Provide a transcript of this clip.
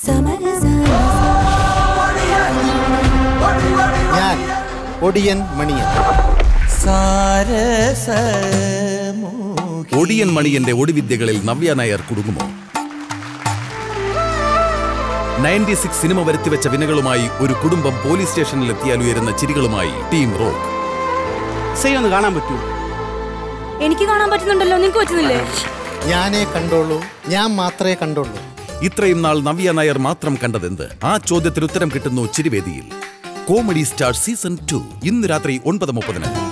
ഞാൻ ഒടിയൻ മണിയൻ ഒടിയൻ മണിയന്റെ ഒടിവിദ്യകളിൽ നവ്യ നായർ കുടുങ്ങുമോ നയൻറ്റി സിക്സ് സിനിമ വരുത്തിവെച്ച വിനകളുമായി ഒരു കുടുംബം പോലീസ് സ്റ്റേഷനിൽ എത്തിയാൽ ഉയരുന്ന ചിരികളുമായി ടീം റോക്ക് ഒന്ന് കാണാൻ പറ്റൂ എനിക്ക് കാണാൻ പറ്റുന്നുണ്ടല്ലോ നിങ്ങൾക്ക് പറ്റുന്നില്ലേ ഞാനേ കണ്ടോളൂ ഞാൻ മാത്രമേ കണ്ടോളൂ ഇത്രയും നാൾ നവ്യ നായർ മാത്രം കണ്ടതെന്ത് ആ ചോദ്യത്തിന് ഉത്തരം കിട്ടുന്നു ചിരിവേദിയിൽ കോമഡി സ്റ്റാർ സീസൺ ടു ഇന്ന് രാത്രി ഒൻപത് മുപ്പതിന്